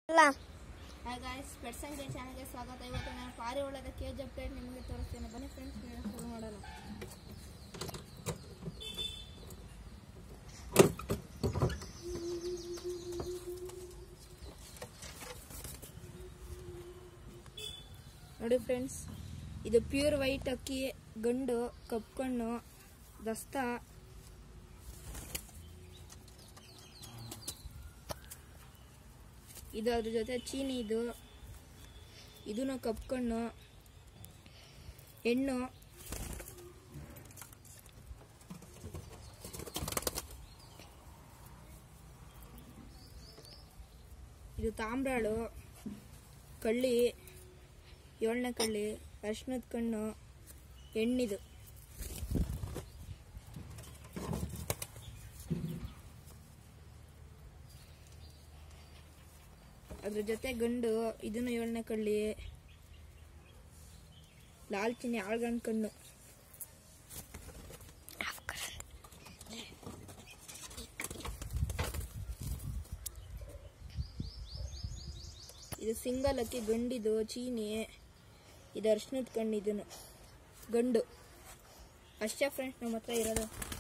ಅಲ್ಲ hi guys pets and ಚಾನಲ್ಗೆ ಸ್ವಾಗತ ಇವತ್ತು ನಾನು ಪಾರಿವಾಳದ ಕೇಜ್ ಅಪ್ಡೇಟ್ ನಿಮಗೆ ತೋರಿಸ್ತೇನೆ ಬನ್ನಿ ಫ್ರೆಂಡ್ಸ್ ಶುರು ಮಾಡೋಣ ನೋಡಿ ಫ್ರೆಂಡ್ಸ್ ಇದು ಪ್ಯೂರ್ ವೈಟ್ ಅಕ್ಕಿ ಗಂಡು ಕಪ್ಪು ಕಣ್ಣು ದಸ್ತ ಇದು ಅದ್ರ ಜೊತೆ ಚೀನಿ ಇದು ಇದೂ ಕಪ್ಪು ಕಣ್ಣು ಹೆಣ್ಣು ಇದು ತಾಮ್ರಾಳು ಕಳ್ಳಿ ಏಳನೇ ಕಳ್ಳಿ ಅರ್ಶಿನದ ಕಣ್ಣು ಹೆಣ್ಣಿದು ಅದ್ರ ಜೊತೆ ಗಂಡು ಇದನ್ನು ಏಳನೇ ಕಳ್ಳಿ ಲಾಲ್ ಚಿನ್ನಿ ಆಳ್ಗಣ್ ಕಣ್ಣು ಇದು ಸಿಂಗಲ್ ಅಕ್ಕಿ ಗಂಡಿದು ಚೀನಿ ಇದು ಅರ್ಶಿನದ ಕಣ್ಣು ಇದನ್ನು ಗಂಡು ಅಷ್ಟೇ ಫ್ರೆಂಡ್ಸ್ ನಮ್ಮ ಹತ್ರ ಇರೋದು